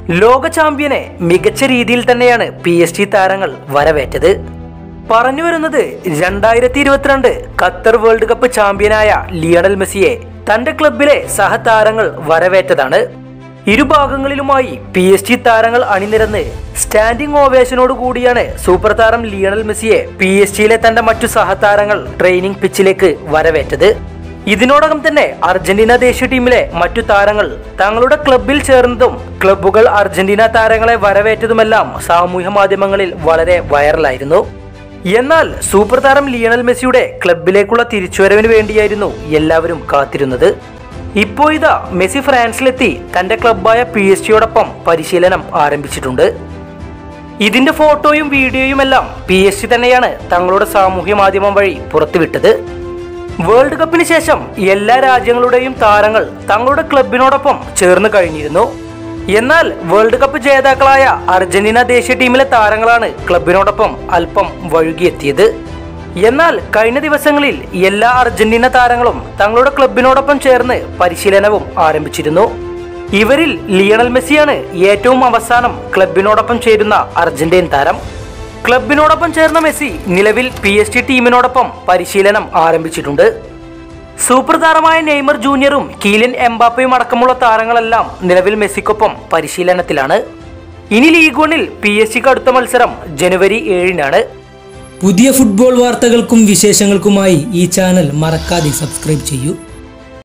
ലോക ചാമ്പ്യനെ മികച്ച രീതിയിൽ തന്നെയാണ് പി എസ് ജി താരങ്ങൾ വരവേറ്റത് പറഞ്ഞു വരുന്നത് രണ്ടായിരത്തി ഇരുപത്തിരണ്ട് ഖത്തർ വേൾഡ് കപ്പ് ചാമ്പ്യനായ ലിയണൽ മെസ്സിയെ തന്റെ ക്ലബിലെ സഹതാരങ്ങൾ വരവേറ്റതാണ് ഇരുഭാഗങ്ങളിലുമായി പി എസ് ജി താരങ്ങൾ അണിനിരന്ന് സ്റ്റാൻഡിംഗ് ഓവേഷനോട് കൂടിയാണ് സൂപ്പർ താരം ലിയണൽ മെസ്സിയെ പി എസ് ജിയിലെ തന്റെ മറ്റു സഹതാരങ്ങൾ ട്രെയിനിങ് പിച്ചിലേക്ക് വരവേറ്റത് ഇതിനോടകം തന്നെ അർജന്റീന ദേശീയ ടീമിലെ മറ്റു താരങ്ങൾ തങ്ങളുടെ ക്ലബിൽ ചേർന്നതും ക്ലബ്ബുകൾ അർജന്റീന താരങ്ങളെ വരവേറ്റതുമെല്ലാം സാമൂഹ്യ മാധ്യമങ്ങളിൽ വളരെ വൈറലായിരുന്നു എന്നാൽ സൂപ്പർ താരം ലിയണൽ മെസ്സിയുടെ ക്ലബിലേക്കുള്ള തിരിച്ചുവരവിന് വേണ്ടിയായിരുന്നു എല്ലാവരും കാത്തിരുന്നത് ഇപ്പോൾ ഇതാ മെസ്സി ഫ്രാൻസിലെത്തി തന്റെ ക്ലബ്ബായ പി എസ് ജിയോടൊപ്പം പരിശീലനം ആരംഭിച്ചിട്ടുണ്ട് ഇതിന്റെ ഫോട്ടോയും വീഡിയോയും എല്ലാം പി എസ് ജി തന്നെയാണ് തങ്ങളുടെ സാമൂഹ്യ മാധ്യമം വഴി പുറത്തുവിട്ടത് വേൾഡ് കപ്പിന് ശേഷം എല്ലാ രാജ്യങ്ങളുടെയും താരങ്ങൾ തങ്ങളുടെ ക്ലബിനോടൊപ്പം ചേർന്ന് കഴിഞ്ഞിരുന്നു എന്നാൽ വേൾഡ് കപ്പ് ജേതാക്കളായ അർജന്റീന ദേശീയ ടീമിലെ താരങ്ങളാണ് ക്ലബിനോടൊപ്പം അല്പം വഴുകിയെത്തിയത് എന്നാൽ കഴിഞ്ഞ ദിവസങ്ങളിൽ എല്ലാ അർജന്റീന താരങ്ങളും തങ്ങളുടെ ക്ലബിനോടൊപ്പം ചേർന്ന് പരിശീലനവും ആരംഭിച്ചിരുന്നു ഇവരിൽ ലിയണൽ മെസ്സിയാണ് ഏറ്റവും അവസാനം ക്ലബിനോടൊപ്പം ചേരുന്ന അർജന്റീൻ താരം ക്ലബിനോടൊപ്പം ചേർന്ന മെസ്സി നിലവിൽ പി എസ് ടി ടീമിനോടൊപ്പം പരിശീലനം ആരംഭിച്ചിട്ടുണ്ട് സൂപ്പർ താരമായ നെയ്മർ ജൂനിയറും കീലിൻ എംബാപ്പയും അടക്കമുള്ള താരങ്ങളെല്ലാം നിലവിൽ മെസ്സിക്കൊപ്പം പരിശീലനത്തിലാണ് ഇനി ലീഗ് വണ്ണിൽ പി എസ് സിക്ക് അടുത്ത മത്സരം ജനുവരി ഏഴിനാണ് പുതിയ ഫുട്ബോൾ വാർത്തകൾക്കും വിശേഷങ്ങൾക്കുമായി ഈ ചാനൽ മറക്കാതെ സബ്സ്ക്രൈബ് ചെയ്യൂ